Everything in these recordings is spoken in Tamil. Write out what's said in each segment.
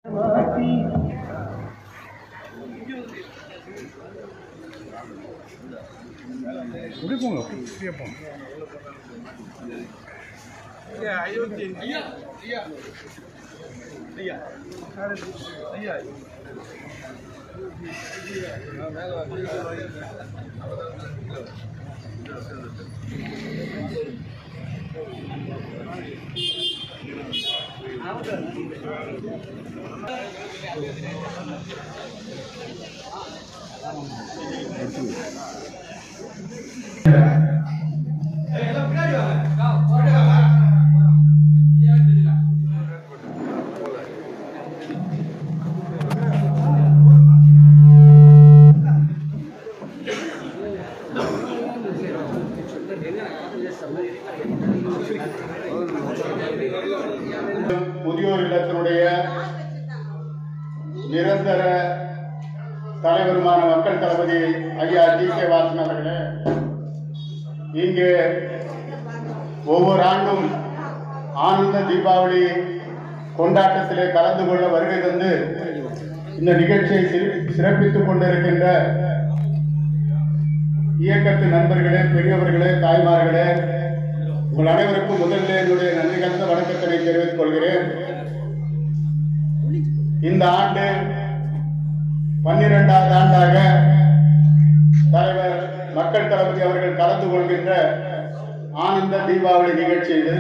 இப்படி போங்க இப்படியே போங்க முதியோர் இல்லத்தினுடைய நிரந்தர தலைவருமான மக்கள் தளபதி ஐயா டி கே வாசன் அவர்களே இங்கு ஒவ்வொரு ஆண்டும் ஆனந்த தீபாவளி கொண்டாட்டத்திலே கலந்து கொள்ள வருகை தந்து இந்த நிகழ்ச்சியை சிறப்பி- சிறப்பித்துக் கொண்டிருக்கின்ற இயக்கத்து நண்பர்களே பெரியவர்களே தாய்மார்களே உங்கள் அனைவருக்கும் முதலில் என்னுடைய நன்றி கலந்த வணக்கத்தினை தெரிவித்துக் கொள்கிறேன் இந்த ஆண்டு பன்னிரெண்டாவது ஆண்டாக தலைவர் மக்கள் தளபதி அவர்கள் கலந்து கொள்கின்ற ஆனந்த தீபாவளி நிகழ்ச்சி இது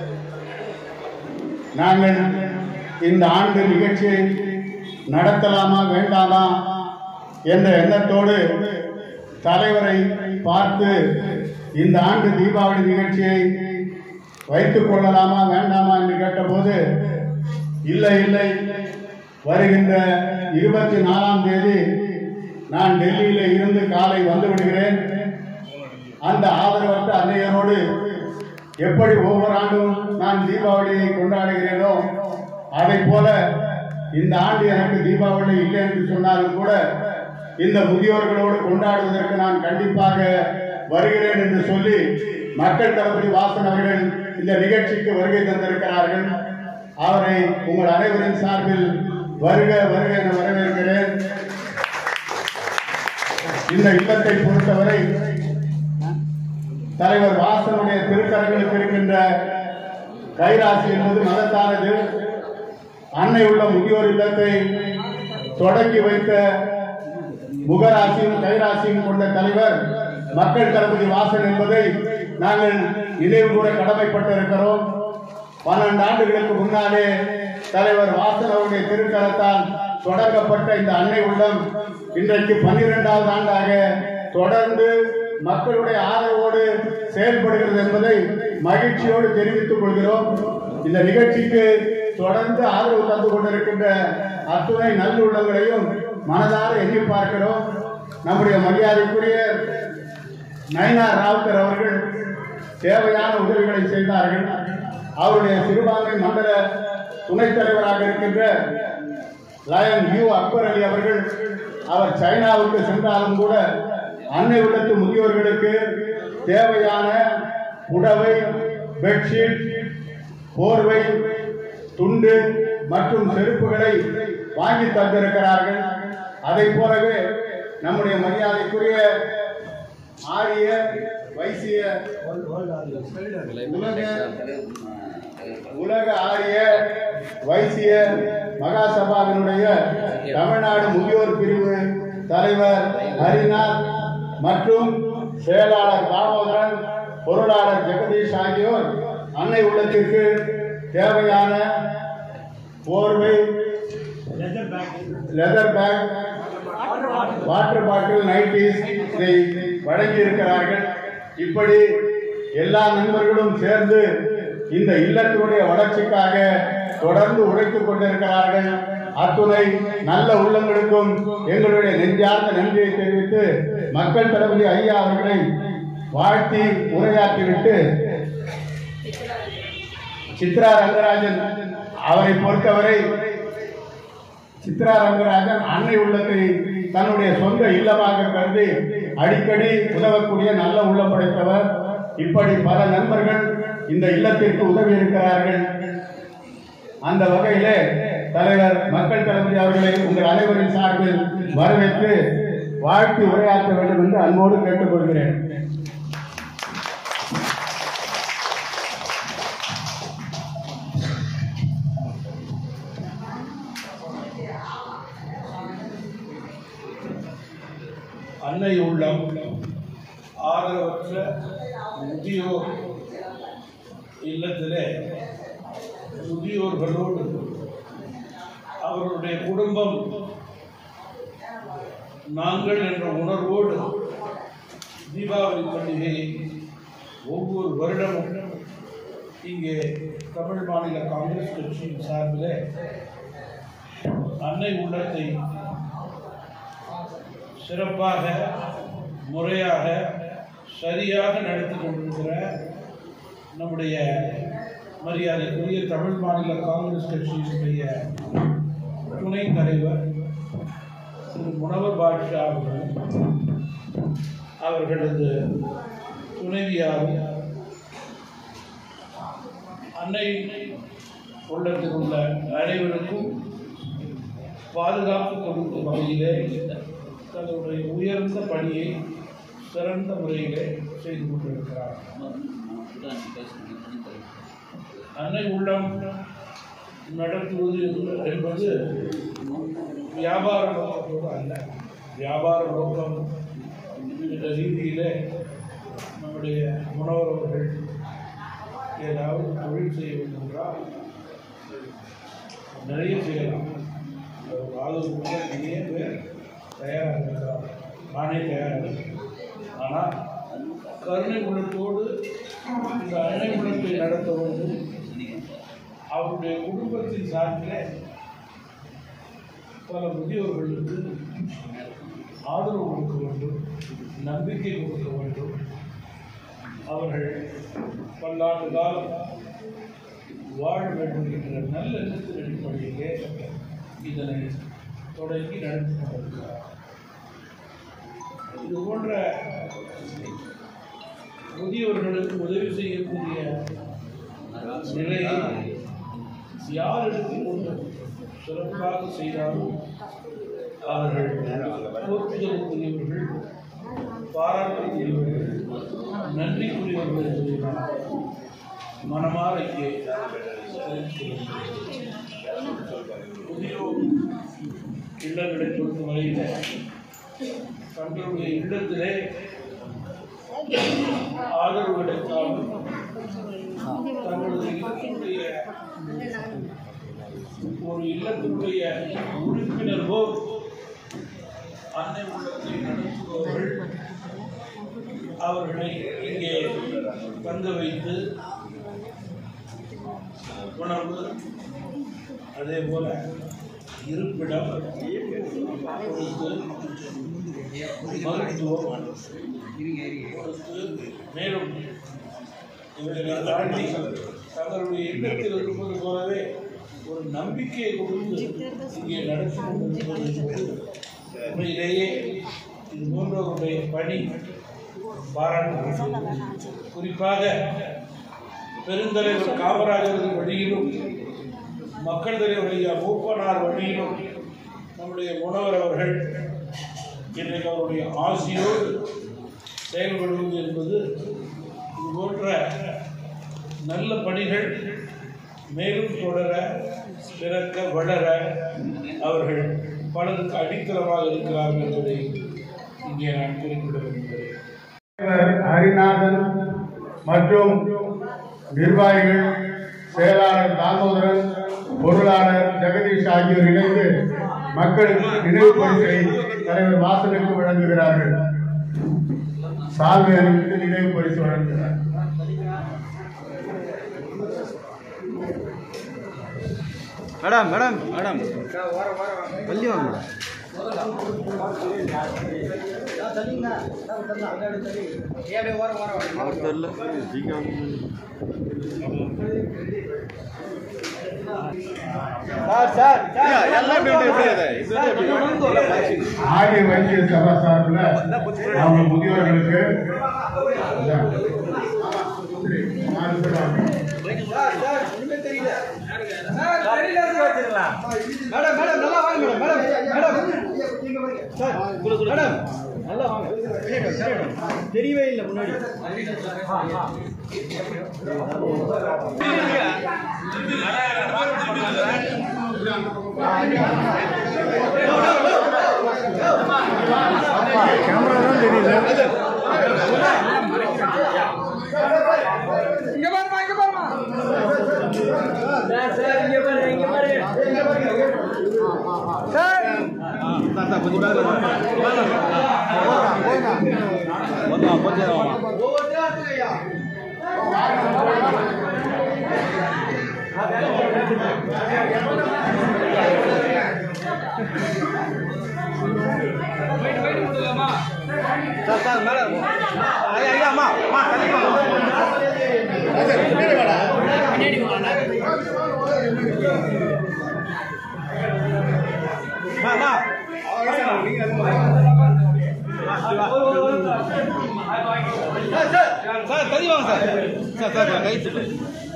நாங்கள் இந்த ஆண்டு நிகழ்ச்சியை நடத்தலாமா வேண்டாமா என்ற எண்ணத்தோடு தலைவரை பார்த்து இந்த ஆண்டு தீபாவளி நிகழ்ச்சியை வைத்துக் கொள்ளலாமா வேண்டாமா என்று கேட்டபோது இல்லை இல்லை வருகின்ற இருபத்தி நாலாம் தேதி நான் டெல்லியில இருந்து காலை வந்து விடுகிறேன் அந்த ஆதரவற்ற அன்னையரோடு எப்படி ஒவ்வொரு ஆண்டும் நான் தீபாவளியை கொண்டாடுகிறேனோ அதை போல இந்த ஆண்டு எனக்கு தீபாவளி இல்லை என்று சொன்னாலும் கூட இந்த முதியோர்களோடு கொண்டாடுவதற்கு நான் கண்டிப்பாக வருகிறேன் என்று சொல்லி மக்கள் தளபதி வாசன் அவர்கள் இந்த நிகழ்ச்சிக்கு வருகை தந்திருக்கிறார்கள் அவரை உங்கள் அனைவரின் சார்பில் வருக வருக என வரவேற்கிறேன் இந்த இல்லத்தை பொறுத்தவரை தலைவர் வாசனுடைய திருக்கரங்களுக்கு இருக்கின்ற கைராசி என்பது மதத்தானது அன்னை உள்ள முதியோர் இல்லத்தை தொடங்கி வைத்த முகராசியும் கைராசியும் கொண்ட தலைவர் மக்கள் தளபதி வாசன் என்பதை நாங்கள் நினைவு கூற கடமைப்பட்டிருக்கிறோம் பன்னெண்டு ஆண்டுகளுக்கு முன்னாலே தலைவர் வாசன் அவருடைய திருக்கரத்தால் தொடங்கப்பட்ட இந்த அன்னை உள்ளம் இன்றைக்கு பன்னிரெண்டாவது ஆண்டாக தொடர்ந்து மக்களுடைய ஆதரவோடு செயல்படுகிறது என்பதை மகிழ்ச்சியோடு தெரிவித்துக் கொள்கிறோம் இந்த நிகழ்ச்சிக்கு தொடர்ந்து ஆதரவு தந்து கொண்டிருக்கின்ற அத்துணை நல்லுள்ளங்களையும் மனதார எண்ணி பார்க்கிறோம் நம்முடைய மரியாதைக்குரிய நயனா ராவுத்தர் அவர்கள் தேவையான உதவிகளை செய்தார்கள் அவருடைய சிறுபான்மை மண்டல துணைத் தலைவராக இருக்கின்ற லயன் யூ அக்பர் அலி அவர்கள் அவர் சைனாவுக்கு சென்றாலும் கூட அன்னை உள்ளத்து முதியோர்களுக்கு தேவையான புடவை பெட்ஷீட் போர்வை துண்டு மற்றும் செருப்புகளை வாங்கி தந்திருக்கிறார்கள் அதை போலவே நம்முடைய மரியாதைக்குரிய ஆரிய வைசிய உலக உலக ஆரிய வைசிய மகாசபாவினுடைய தமிழ்நாடு முதியோர் பிரிவு தலைவர் ஹரிநாத் மற்றும் செயலாளர் தாமோதரன் பொருளாளர் ஜெகதீஷ் ஆகியோர் அன்னை உள்ளத்திற்கு தேவையான போர்வை leather bag water bottle nighties இதை வழங்கி இருக்கிறார்கள் இப்படி எல்லா நண்பர்களும் சேர்ந்து இந்த இல்லத்தினுடைய வளர்ச்சிக்காக தொடர்ந்து உழைத்துக் கொண்டிருக்கிறார்கள் அத்துணை நல்ல உள்ளங்களுக்கும் எங்களுடைய நெஞ்சார்ந்த நன்றியை தெரிவித்து மக்கள் தளபதி ஐயா அவர்களை வாழ்த்தி உரையாற்றிவிட்டு சித்ரா ரங்கராஜன் அவரை பொறுத்தவரை சித்ரா ரங்கராஜன் அன்னை உள்ளத்தை தன்னுடைய சொந்த இல்லமாக கருதி அடிக்கடி உதவக்கூடிய நல்ல உள்ளம் படைத்தவர் இப்படி பல நண்பர்கள் இந்த இல்லத்திற்கு உதவி இருக்கிறார்கள் அந்த வகையிலே தலைவர் மக்கள் தளபதி அவர்களை உங்கள் அனைவரின் சார்பில் வரவேற்று வாழ்த்து உரையாற்ற வேண்டும் என்று அன்போடு கேட்டுக்கொள்கிறேன் அன்னை உள்ளம் ஆதரவற்ற முதியோர் இல்லத்திலே முதியோர்களோடு அவர்களுடைய குடும்பம் நாங்கள் என்ற உணர்வோடு தீபாவளி பண்டிகையை ஒவ்வொரு வருடமும் இங்கே தமிழ் மாநில காங்கிரஸ் கட்சியின் சார்பிலே அன்னை உள்ளத்தை சிறப்பாக முறையாக சரியாக நடத்தி கொண்டிருக்கிற நம்முடைய மரியாதைக்குரிய தமிழ் மாநில காங்கிரஸ் கட்சியினுடைய துணைத் தலைவர் திரு முனவர் பாட்ஷா அவர்களும் அவர்களது துணைவியாரும் அன்னை உள்ளத்தில் உள்ள அனைவருக்கும் பாதுகாப்பு கொடுக்கும் வகையிலே தங்களுடைய உயர்ந்த பணியை சிறந்த முறையிலே செய்து கொண்டிருக்கிறார் அன்னை உள்ளம் நடத்துவது என்பது வியாபார நோக்கத்தோடு அல்ல வியாபார நோக்கம் என்ற ரீதியிலே நம்முடைய முனவர் அவர்கள் ஏதாவது தொழில் செய்ய வேண்டும் என்றால் நிறைய செய்யலாம் ஆதரவு நிறைய பேர் தயாராக இருக்கிறார் நானே தயாராக இருக்கிறேன். ஆனால் கருணை உள்ளத்தோடு இந்த அன்னை உள்ளத்தை நடத்த வேண்டும் அவருடைய குடும்பத்தின் சார்பிலே பல முதியோர்களுக்கு ஆதரவு கொடுக்க வேண்டும் நம்பிக்கை கொடுக்க வேண்டும் அவர்கள் பல்லாண்டு காலம் வாழ வேண்டும் என்ற நல்ல எண்ணத்தின் அடிப்படையிலே இதனை தொடங்கி நடத்தி கொண்டிருக்கிறார் இது போன்ற முதியவர்களுக்கு உதவி செய்யக்கூடிய நிலையை யார் எடுத்துக்கொண்டு சிறப்பாக செய்தாலும் அவர்கள் போற்றுதலுக்குரியவர்கள் பாராட்டுக்குரியவர்கள் நன்றிக்குரியவர்கள் என்பதை நான் மனமாற இங்கே தெரிவித்துக் கொள்கிறேன். முதியோர் இல்லங்களை பொறுத்தவரையில் தங்களுடைய இல்லத்திலே ஆதரவு கிடைத்தாலும் தங்களது இல்லத்தினுடைய ஒரு இல்லத்தினுடைய உறுப்பினர் போல் அன்னை உள்ளத்தை நடத்துபவர்கள் அவர்களை இங்கே தங்க வைத்து உணவு அதே போல இருப்பிடம் கொடுத்து மருத்துவம் கொடுத்து மேலும் இவர்களை தாண்டி தங்களுடைய இல்லத்தில் இருப்பது போலவே ஒரு நம்பிக்கையை கொடுத்து இங்கே நடத்தி கொண்டிருப்பது என்பது உண்மையிலேயே இது போன்றவருடைய பணி பாராட்டு குறிப்பாக பெருந்தலைவர் காமராஜரின் வழியிலும் மக்கள் தலைவர் ஐயா மூப்பனார் வழியிலும் நம்முடைய முனவர் அவர்கள் இன்றைக்கு அவருடைய ஆசியோடு செயல்படுவது என்பது இது போன்ற நல்ல பணிகள் மேலும் தொடர பிறக்க வளர அவர்கள் பலருக்கு அடித்தளமாக இருக்கிறார்கள் என்பதை இங்கே நான் குறிப்பிட விரும்புகிறேன் தலைவர் ஹரிநாதன் மற்றும் நிர்வாகிகள் செயலாளர் தாமோதரன் பொருளாளர் ஜெகதீஷ் ஆகியோர் இணைந்து மக்களுக்கு நினைவு பரிசை தலைவர் வாசனுக்கு வழங்குகிறார்கள் சால்வை அணிவித்து நினைவு பரிசு வழங்குகிறார் மேடம் மேடம் மேடம் வள்ளி வாங்க மேடம் அவர் தெரியல எல்லாம் எப்படி எப்படி இது ஆரிய வைத்திய சபா சார்பில் அவங்க முதியோர்களுக்கு இதான். நாலு பேர் வாங்க. மேடம் மேடம் நல்லா வாங்க madam madam madam sir madam நல்லா வாங்க தெரியவே இல்லை முன்னாடி கேமரா தான் தெரியல சார் சார் கொஞ்சம் பேர் கொஞ்சம் கொஞ்சம் சார் சார் மேடம் ஐயா ஐயா அம்மா அம்மா தள்ளி அம்மா சார் சார் சார் தள்ளி வாங்க சார் சார் சார் கை சுட்டு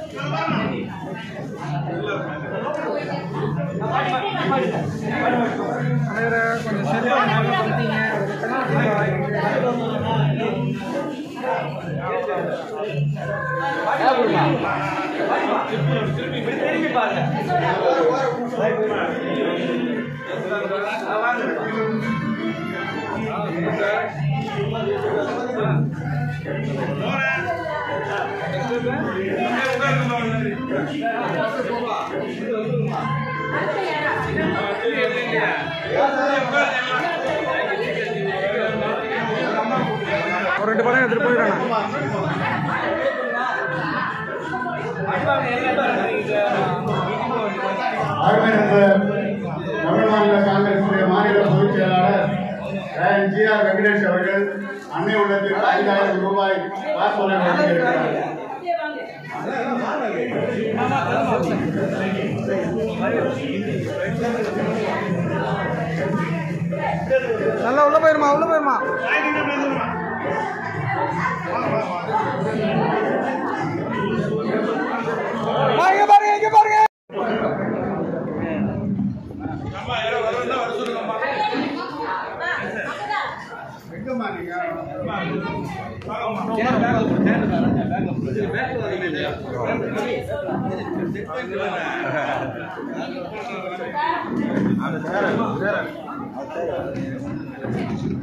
ஒரு ரெண்டு படம் எடுத்துட்டு போயிடறாங்க ஆகவே நம்ம தமிழ் மாநில காங்கிரசுடைய மாநில பொதுச் செயலாளர் ராயன் ஜி ஆர் வெங்கடேஷ் அவர்கள் அன்னை உள்ளத்திற்கு ஐந்தாயிரம் ரூபாய் காசோலை வழங்கியிருக்கிறார் நல்லா உள்ள போயிருமா உள்ள போயிருமா ஆ, இங்க பாருங்க இங்க பாருங்க அம்மா யாரோ வரவங்க வர சொல்லுங்கம்மா அந்த சேர சேர